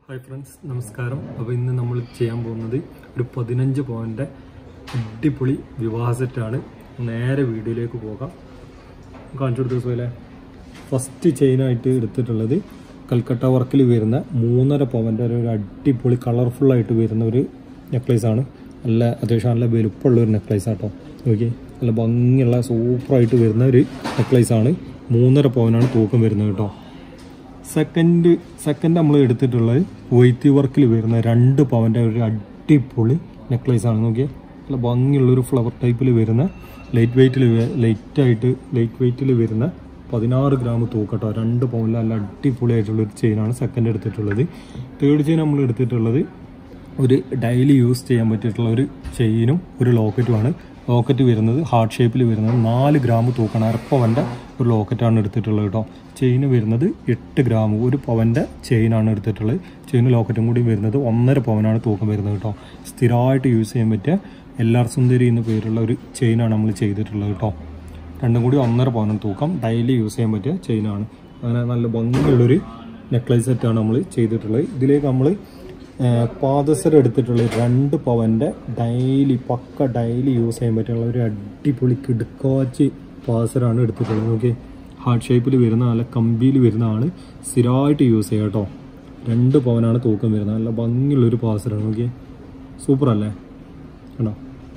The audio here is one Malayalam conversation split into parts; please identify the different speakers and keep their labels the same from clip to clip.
Speaker 1: ഹായ് ഫ്രണ്ട്സ് നമസ്കാരം അപ്പോൾ ഇന്ന് നമ്മൾ ചെയ്യാൻ പോകുന്നത് ഒരു പതിനഞ്ച് പോയിൻ്റെ അടിപൊളി വിവാഹ സെറ്റാണ് നേരെ വീഡിയോയിലേക്ക് പോകാം കാണിച്ചു കൊടുത്ത ദിവസമല്ലേ ഫസ്റ്റ് ചെയിനായിട്ട് എടുത്തിട്ടുള്ളത് കൽക്കട്ട വർക്കിൽ വരുന്ന മൂന്നര പവൻ്റെ ഒരു അടിപൊളി കളർഫുള്ളായിട്ട് വരുന്ന ഒരു നെക്ലേസ് ആണ് നല്ല അത്യാവശ്യം നല്ല വലുപ്പമുള്ള ഒരു നെക്ലേസ് ആട്ടോ നോക്കി നല്ല ഭംഗിയുള്ള സൂപ്പറായിട്ട് വരുന്ന ഒരു നെക്ലേസ് ആണ് മൂന്നര പവനാണ് തൂക്കം വരുന്നത് കേട്ടോ സെക്കൻഡ് സെക്കൻഡ് നമ്മൾ എടുത്തിട്ടുള്ളത് വൈത്തി വർക്കിൽ വരുന്ന രണ്ട് പവൻ്റെ ഒരു അടിപൊളി നെക്ലേസ് ആണ് നോക്കിയേ നല്ല ഭംഗിയുള്ള ഒരു ഫ്ലവർ ടൈപ്പിൽ വരുന്ന ലൈറ്റ് വെയ്റ്റിൽ ലൈറ്റായിട്ട് ലൈറ്റ് വെയ്റ്റിൽ വരുന്ന പതിനാറ് ഗ്രാം തൂക്കട്ടോ രണ്ട് പവനിൽ നല്ല അടിപൊളിയായിട്ടുള്ള ഒരു ചെയിനാണ് സെക്കൻഡ് എടുത്തിട്ടുള്ളത് തേർഡ് ചെയിൻ നമ്മൾ എടുത്തിട്ടുള്ളത് ഒരു ഡെയിലി യൂസ് ചെയ്യാൻ പറ്റിയിട്ടുള്ള ഒരു ചെയിനും ഒരു ലോക്കറ്റുമാണ് ലോക്കറ്റ് വരുന്നത് ഹാർട്ട് ഷേപ്പിൽ വരുന്നത് നാല് ഗ്രാം തൂക്കണം അരപ്പവൻ്റെ ഒരു ലോക്കറ്റാണ് എടുത്തിട്ടുള്ളത് കേട്ടോ ചെയിന് വരുന്നത് എട്ട് ഗ്രാം ഒരു പവൻ്റെ ചെയിനാണ് എടുത്തിട്ടുള്ളത് ചെയിന് ലോക്കറ്റും കൂടി വരുന്നത് ഒന്നര പവനാണ് തൂക്കം വരുന്നത് കേട്ടോ സ്ഥിരമായിട്ട് യൂസ് ചെയ്യാൻ പറ്റിയ എൽ ആർ സുന്ദരി എന്ന പേരുള്ള ഒരു ചെയിനാണ് നമ്മൾ ചെയ്തിട്ടുള്ളത് കേട്ടോ രണ്ടും കൂടി ഒന്നര പവനാണ് തൂക്കം ഡെയിലി യൂസ് ചെയ്യാൻ പറ്റിയ ചെയിനാണ് അങ്ങനെ നല്ല ഭംഗിയുള്ളൊരു നെക്ലേസ് സെറ്റാണ് നമ്മൾ ചെയ്തിട്ടുള്ളത് ഇതിലേക്ക് നമ്മൾ പാദസരം എടുത്തിട്ടുള്ള രണ്ട് പവൻ്റെ ഡെയിലി പക്ക ഡെയിലി യൂസ് ചെയ്യാൻ പറ്റുള്ള ഒരു അടിപൊളി കിടുക്കാച്ച് പാദസരമാണ് എടുത്തിട്ടുള്ളത് നോക്കി ഹാർട്ട് ഷേപ്പിൽ വരുന്ന നല്ല കമ്പിയിൽ വരുന്നതാണ് സ്ഥിരമായിട്ട് യൂസ് ചെയ്യുക കേട്ടോ രണ്ട് പവനാണ് തൂക്കം വരുന്നത് നല്ല ഭംഗിയുള്ളൊരു പാദസരമാണ് നോക്കി സൂപ്പർ അല്ലേ കണ്ടോ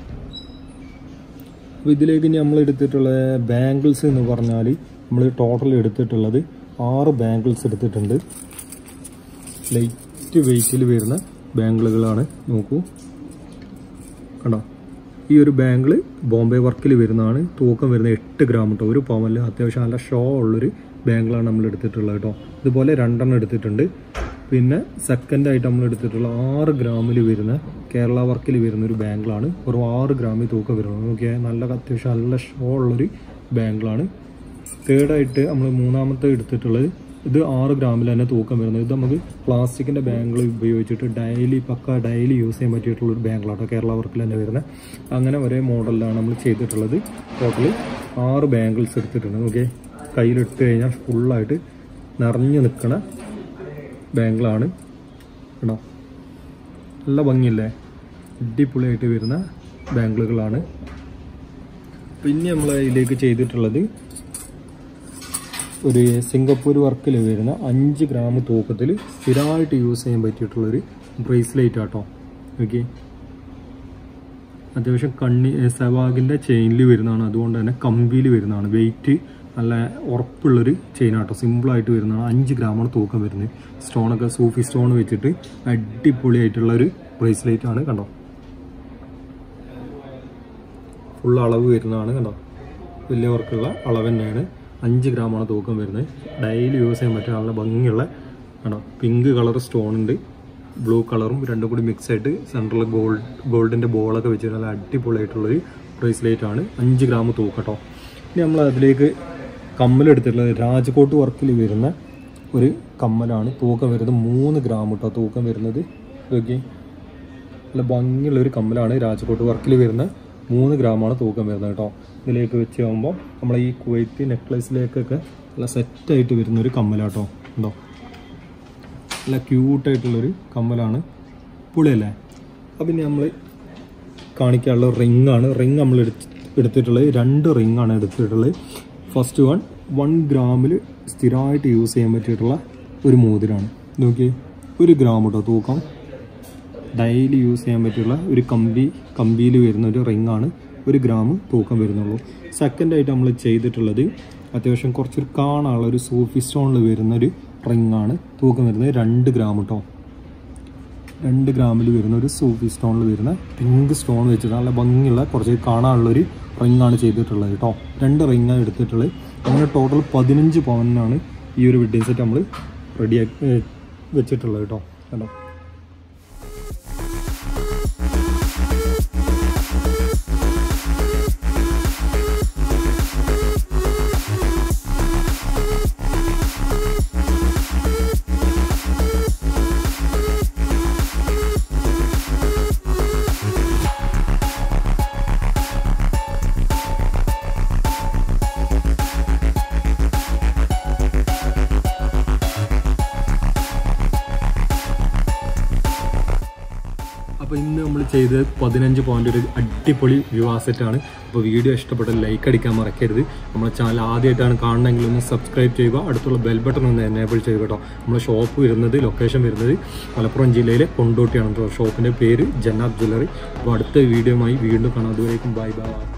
Speaker 1: അപ്പോൾ ഇതിലേക്ക് ഇനി നമ്മൾ എടുത്തിട്ടുള്ള ബാംഗിൾസ് എന്ന് പറഞ്ഞാൽ നമ്മൾ ടോട്ടൽ എടുത്തിട്ടുള്ളത് ആറ് ബാംഗിൾസ് എടുത്തിട്ടുണ്ട് ലൈറ്റ് വെയിറ്റിൽ വരുന്ന ബാംഗിളുകളാണ് നോക്കൂ കണ്ടോ ഈ ഒരു ബാംഗിൾ ബോംബെ വർക്കിൽ വരുന്നതാണ് തൂക്കം വരുന്ന എട്ട് ഗ്രാം കേട്ടോ ഒരു പവനിൽ അത്യാവശ്യം നല്ല ഷോ ഉള്ളൊരു ബാംഗിളാണ് നമ്മൾ എടുത്തിട്ടുള്ളത് കേട്ടോ ഇതുപോലെ രണ്ടെണ്ണം എടുത്തിട്ടുണ്ട് പിന്നെ സെക്കൻഡ് ആയിട്ട് നമ്മൾ എടുത്തിട്ടുള്ള ആറ് ഗ്രാമിൽ വരുന്ന കേരള വർക്കിൽ വരുന്ന ഒരു ബാംഗിളാണ് ഒരു ആറ് ഗ്രാമിൽ തൂക്കം വരുന്നത് നോക്കിയാൽ നല്ല അത്യാവശ്യം നല്ല ഷോ ഉള്ളൊരു ബാംഗിളാണ് തേർഡായിട്ട് നമ്മൾ മൂന്നാമത്തെ എടുത്തിട്ടുള്ളത് ഇത് ആറ് ഗ്രാമിൽ തന്നെ തൂക്കം വരുന്നത് ഇത് നമുക്ക് പ്ലാസ്റ്റിക്കിൻ്റെ ബാങ്കിൾ ഉപയോഗിച്ചിട്ട് ഡെയിലി പക്ക ഡെയിലി യൂസ് ചെയ്യാൻ പറ്റിയിട്ടുള്ള ഒരു ബാങ്കിളാട്ടോ കേരള വർക്കിൽ തന്നെ വരുന്നത് അങ്ങനെ ഒരേ മോഡലിലാണ് നമ്മൾ ചെയ്തിട്ടുള്ളത് ടോട്ടൽ ആറ് ബാങ്കിൾസ് എടുത്തിട്ടുണ്ട് ഓക്കെ കയ്യിലിട്ട് കഴിഞ്ഞാൽ ഫുള്ളായിട്ട് നിറഞ്ഞു നിൽക്കണ ബാങ്കിളാണ് കേട്ടോ നല്ല ഭംഗിയല്ലേ അടിപൊളിയായിട്ട് വരുന്ന ബാങ്കിളുകളാണ് പിന്നെ നമ്മൾ ഇതിലേക്ക് ചെയ്തിട്ടുള്ളത് ഒരു സിംഗപ്പൂർ വർക്കിൽ വരുന്ന അഞ്ച് ഗ്രാം തൂക്കത്തിൽ സ്ഥിരമായിട്ട് യൂസ് ചെയ്യാൻ പറ്റിയിട്ടുള്ളൊരു ബ്രേസ്ലെറ്റ് ആട്ടോ ഓക്കെ അത്യാവശ്യം കണ്ണി സെവാഗിൻ്റെ ചെയിനിൽ വരുന്നതാണ് അതുകൊണ്ട് തന്നെ കമ്പിയിൽ വരുന്നതാണ് വെയിറ്റ് നല്ല ഉറപ്പുള്ളൊരു ചെയിനാട്ടോ സിമ്പിളായിട്ട് വരുന്നതാണ് അഞ്ച് ഗ്രാമാണ് തൂക്കം വരുന്നത് സ്റ്റോണൊക്കെ സൂഫി സ്റ്റോൺ വെച്ചിട്ട് അടിപൊളിയായിട്ടുള്ള ഒരു ബ്രേസ്ലെറ്റ് ആണ് കണ്ടോ ഫുൾ അളവ് വരുന്നതാണ് കണ്ടോ വലിയ വർക്കുള്ള അളവ് തന്നെയാണ് അഞ്ച് ഗ്രാമാണ് തൂക്കം വരുന്നത് ഡെയിലി യൂസ് ചെയ്യാൻ പറ്റിയ നല്ല ഭംഗിയുള്ള ആണോ പിങ്ക് കളർ സ്റ്റോൺ ഉണ്ട് ബ്ലൂ കളറും രണ്ടും കൂടി മിക്സ് ആയിട്ട് സെൻട്രൽ ഗോൾഡ് ഗോൾഡിൻ്റെ ബോളൊക്കെ വെച്ചിട്ട് നല്ല അടിപൊളിയായിട്ടുള്ളൊരു ബ്രേസ്ലെറ്റ് ആണ് അഞ്ച് ഗ്രാം തൂക്കട്ടോ ഇനി നമ്മൾ അതിലേക്ക് കമ്മലെടുത്തിട്ടുള്ളത് രാജ്കോട്ട് വർക്കിൽ വരുന്ന ഒരു കമ്മലാണ് തൂക്കം വരുന്നത് മൂന്ന് ഗ്രാം കേട്ടോ തൂക്കം വരുന്നത് ഓക്കെ നല്ല ഭംഗിയുള്ള ഒരു കമ്മലാണ് രാജ്കോട്ട് വർക്കിൽ വരുന്ന മൂന്ന് ഗ്രാമാണ് തൂക്കം വരുന്നത് കേട്ടോ ഇതിലേക്ക് വെച്ച് ആകുമ്പോൾ നമ്മൾ ഈ കുവൈറ്റ് നെക്ലസിലേക്കൊക്കെ നല്ല സെറ്റായിട്ട് വരുന്ന ഒരു കമ്മലാട്ടോ ഉണ്ടോ നല്ല ക്യൂട്ടായിട്ടുള്ളൊരു കമ്മലാണ് പുളിയല്ലേ അപ്പം ഇനി നമ്മൾ കാണിക്കാനുള്ള റിംഗ് ആണ് റിംഗ് നമ്മൾ എടുത്തിട്ടുള്ളത് രണ്ട് റിംഗ് ആണ് എടുത്തിട്ടുള്ളത് ഫസ്റ്റ് വൺ വൺ ഗ്രാമിൽ സ്ഥിരമായിട്ട് യൂസ് ചെയ്യാൻ പറ്റിയിട്ടുള്ള ഒരു മോതിരാണ് നോക്കി ഒരു ഗ്രാം കേട്ടോ തൂക്കം ഡെയിലി യൂസ് ചെയ്യാൻ പറ്റിയുള്ള ഒരു കമ്പി കമ്പിയിൽ വരുന്ന ഒരു റിംഗ് ആണ് ഒരു ഗ്രാം തൂക്കം വരുന്നുള്ളൂ സെക്കൻഡ് ആയിട്ട് നമ്മൾ ചെയ്തിട്ടുള്ളത് അത്യാവശ്യം കുറച്ചൊരു കാണാനുള്ള ഒരു സൂഫി സ്റ്റോണിൽ വരുന്ന ഒരു റിംഗ് ആണ് തൂക്കം വരുന്നത് രണ്ട് ഗ്രാം കേട്ടോ രണ്ട് ഗ്രാമിൽ വരുന്ന ഒരു സൂഫി സ്റ്റോണിൽ വരുന്ന പിങ്ക് സ്റ്റോൺ വെച്ചിട്ട് നല്ല ഭംഗിയുള്ള കുറച്ച് കാണാനുള്ളൊരു റിംഗ് ആണ് ചെയ്തിട്ടുള്ളത് കേട്ടോ രണ്ട് റിംഗ് ആണ് എടുത്തിട്ടുള്ളത് അങ്ങനെ ടോട്ടൽ പതിനഞ്ച് പവനാണ് ഈ ഒരു വെഡ്ഡിങ് സെറ്റ് നമ്മൾ റെഡിയാക്കി വെച്ചിട്ടുള്ളത് കേട്ടോ കേട്ടോ നമ്മൾ ചെയ്തത് പതിനഞ്ച് പോയിന്റ് ഒരു അടിപൊളി വിവാ സെറ്റാണ് അപ്പോൾ വീഡിയോ ഇഷ്ടപ്പെട്ട ലൈക്ക് അടിക്കാൻ മറക്കരുത് നമ്മുടെ ചാനൽ ആദ്യമായിട്ടാണ് കാണണമെങ്കിൽ ഒന്ന് സബ്സ്ക്രൈബ് ചെയ്യുക അടുത്തുള്ള ബെൽ ബട്ടൺ ഒന്ന് എനേബിൾ ചെയ്യുക കേട്ടോ നമ്മുടെ ഷോപ്പ് വരുന്നത് ലൊക്കേഷൻ വരുന്നത് മലപ്പുറം ജില്ലയിലെ കൊണ്ടോട്ടിയാണ് കേട്ടോ ഷോപ്പിൻ്റെ പേര് ജന്നാബ് ജ്വല്ലറി അപ്പോൾ അടുത്ത വീഡിയോയുമായി വീണ്ടും കാണാം അതുവരേക്കും ബൈ ബൈ